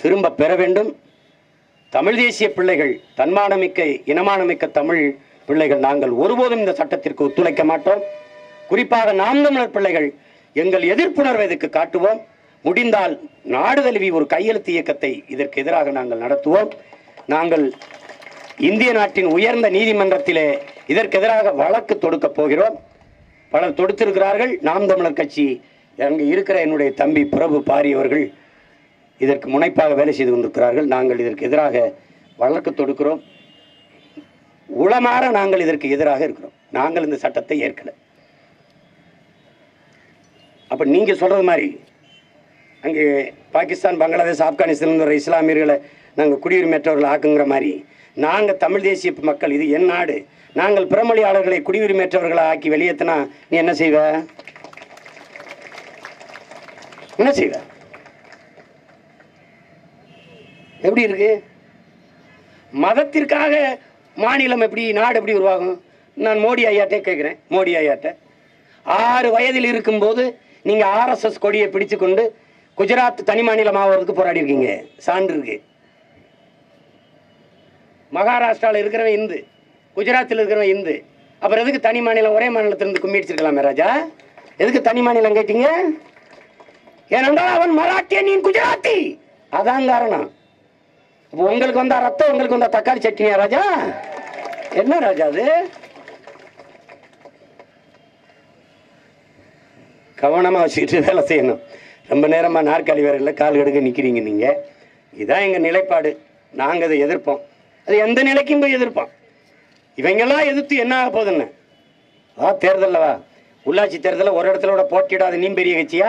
திரும்ப பெற வேண்டும் தமிழ் தேசிய பிள்ளைகள் தன்மானமிக்க இனமானமிக்க தமிழ் பிள்ளைகள் நாங்கள் ஒருபோதும் இந்த சட்டத்திற்கு ஒத்துழைக்க மாட்டோம் குறிப்பாக நாம் தமிழர் பிள்ளைகள் எங்கள் எதிர்ப்புணர்வை இதற்கு காட்டுவோம் முடிந்தால் நாடு தழுவி ஒரு கையெழுத்து இயக்கத்தை இதற்கு எதிராக நாங்கள் நடத்துவோம் நாங்கள் இந்திய நாட்டின் உயர்ந்த நீதிமன்றத்திலே இதற்கு எதிராக வழக்கு தொடுக்கப் போகிறோம் பலர் தொடுத்திருக்கிறார்கள் நாம் தமிழர் கட்சி அங்கு இருக்கிற என்னுடைய தம்பி பிரபு பாரி அவர்கள் இதற்கு முனைப்பாக வேலை செய்து கொண்டிருக்கிறார்கள் நாங்கள் இதற்கு எதிராக வழக்கு தொடுக்கிறோம் உளமாற நாங்கள் இதற்கு எதிராக இருக்கிறோம் நாங்கள் இந்த சட்டத்தை ஏற்கல அப்ப நீங்க சொல்றது மாதிரி அங்கே பாகிஸ்தான் பங்களாதேஷ் ஆப்கானிஸ்தான் வர இஸ்லாமியர்களை நாங்கள் குடியுரிமையற்றவர்கள் ஆக்குங்கிற மாதிரி நாங்கள் தமிழ் தேசிய மக்கள் இது என் நாடு நாங்கள் பிறமொழியாளர்களை குடியுரிமையற்றவர்களை ஆக்கி வெளியேற்றினா நீ என்ன செய்வ என்ன செய்வ எப்படி இருக்கு மதத்திற்காக மாநிலம் எப்படி நாடு எப்படி உருவாகும் நான் மோடி ஐயாட்டே கேட்குறேன் மோடி ஐயாட்ட ஆறு வயதில் இருக்கும்போது நீங்கள் ஆர்எஸ்எஸ் கொடியை பிடிச்சு கொண்டு குஜராத் தனி மாநிலம் ஆகிறதுக்கு போராடி இருக்கீங்க சான்று இருக்கு மகாராஷ்டிராவில் இருக்கிறவன் இந்து குஜராத்தில் இருக்கிறவன் இந்து அப்புறம் எதுக்கு தனி மாநிலம் ஒரே மாநிலத்திலிருந்து கும்மி அடிச்சிருக்கலாமே ராஜா எதுக்கு தனி மாநிலம் கேட்டீங்க ஏனென்றால் அவன் மராட்டிய நீ குஜராத்தி அதான் காரணம் அப்போ உங்களுக்கு வந்தா ரத்தம் உங்களுக்கு வந்தா தக்காளி சட்னியா ராஜா என்ன ராஜா அது கவனமா வச்சுக்கிட்டு வேலை செய்யணும் ரொம்ப நேரமா நாற்காலி வேற இல்லை கால் கடுக்க நிக்கிறீங்க நீங்க இதான் எங்க நிலைப்பாடு நாங்க அதை எதிர்ப்போம் அது எந்த நிலைக்கும் போய் எதிர்ப்போம் இவங்கெல்லாம் எதிர்த்து என்ன ஆக போகுதுன்னு வா தேர்தல்ல வா உள்ளாட்சி தேர்தலில் ஒரு இடத்துல கூட போட்டியிடாத நீ பெரிய கட்சியா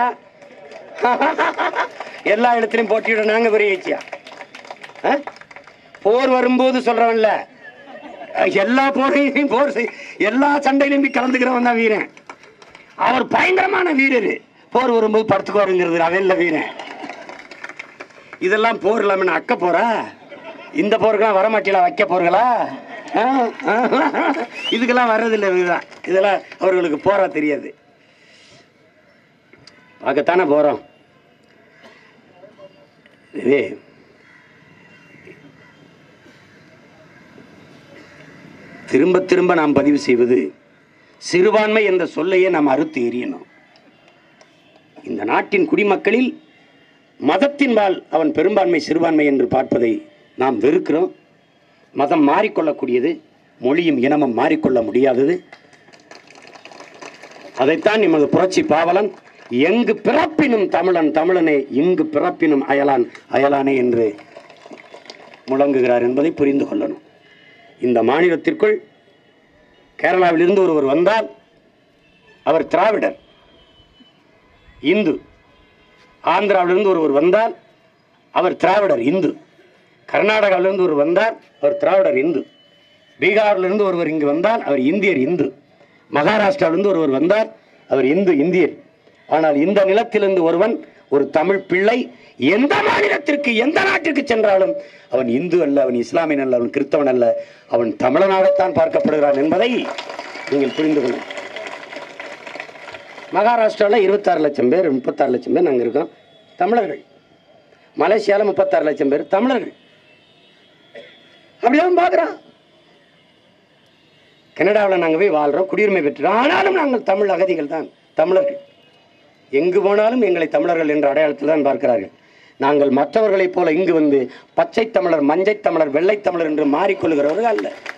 எல்லா இடத்துலையும் போட்டியிட நாங்க பெரிய கட்சியா ஆ? போர் வரும்போது சொல்றவன்ல எல்லா போரையும் போர் செய் எல்லா சண்டையிலும் போய் கலந்துக்கிறவன் தான் வீரன் அவர் பயங்கரமான வீரர் போர் வரும்போது படுத்துக்குவாருங்கிறது அவன் இல்ல வீரன் இதெல்லாம் போர் இல்லாம நான் அக்க போறா இந்த போருக்கெல்லாம் வரமாட்டில வைக்க போறீங்களா ஆ? ஆ? இதுக்கெல்லாம் வர்றதில்லை இதுதான் இதெல்லாம் அவர்களுக்கு போறா தெரியாது பார்க்கத்தானே போறோம் இது திரும்ப திரும்ப நாம் பதிவு செய்வது சிறுபான்மை என்ற சொல்லையே நாம் அறுத்து எறியணும் இந்த நாட்டின் குடிமக்களில் மதத்தின்பால் அவன் பெரும்பான்மை சிறுபான்மை என்று பார்ப்பதை நாம் வெறுக்கிறோம் மதம் மாறிக்கொள்ளக்கூடியது மொழியும் இனமும் மாறிக்கொள்ள முடியாதது அதைத்தான் எமது புரட்சி பாவலன் எங்கு பிறப்பினும் தமிழன் தமிழனே இங்கு பிறப்பினும் அயலான் அயலானே என்று முழங்குகிறார் என்பதை புரிந்து கொள்ளணும் இந்த மாநிலத்திற்குள் கேரளாவிலிருந்து ஒருவர் வந்தால் அவர் திராவிடர் இந்து ஆந்திராவிலிருந்து ஒருவர் வந்தால் அவர் திராவிடர் இந்து கர்நாடகாவிலிருந்து ஒருவர் வந்தால் அவர் திராவிடர் இந்து பீகாரிலிருந்து ஒருவர் இங்கு வந்தால் அவர் இந்தியர் இந்து மகாராஷ்டிராவிலிருந்து ஒருவர் வந்தால் அவர் இந்து இந்தியர் ஆனால் இந்த நிலத்திலிருந்து ஒருவன் ஒரு தமிழ் பிள்ளை எந்த மாநிலத்திற்கு எந்த நாட்டிற்கு சென்றாலும் அவன் இந்து அல்ல அவன் இஸ்லாமியன் அல்ல அவன் கிறிஸ்தவன் அல்ல அவன் தமிழனாகத்தான் பார்க்கப்படுகிறான் என்பதை நீங்கள் புரிந்து கொள்ளுங்கள் மகாராஷ்டிராவில் இருபத்தாறு லட்சம் பேர் முப்பத்தாறு லட்சம் பேர் நாங்கள் இருக்கோம் தமிழர்கள் மலேசியாவில் முப்பத்தாறு லட்சம் பேர் தமிழர்கள் அப்படியே பார்க்குறான் கனடாவில் நாங்கள் போய் வாழ்கிறோம் குடியுரிமை பெற்றோம் ஆனாலும் நாங்கள் தமிழ் அகதிகள் தான் தமிழர்கள் எங்கு போனாலும் எங்களை தமிழர்கள் என்ற அடையாளத்தில் தான் பார்க்கிறார்கள் நாங்கள் மற்றவர்களைப் போல இங்கு வந்து பச்சை தமிழர் மஞ்சை தமிழர் வெள்ளை தமிழர் என்று மாறிக்கொள்கிறவர்கள் அல்ல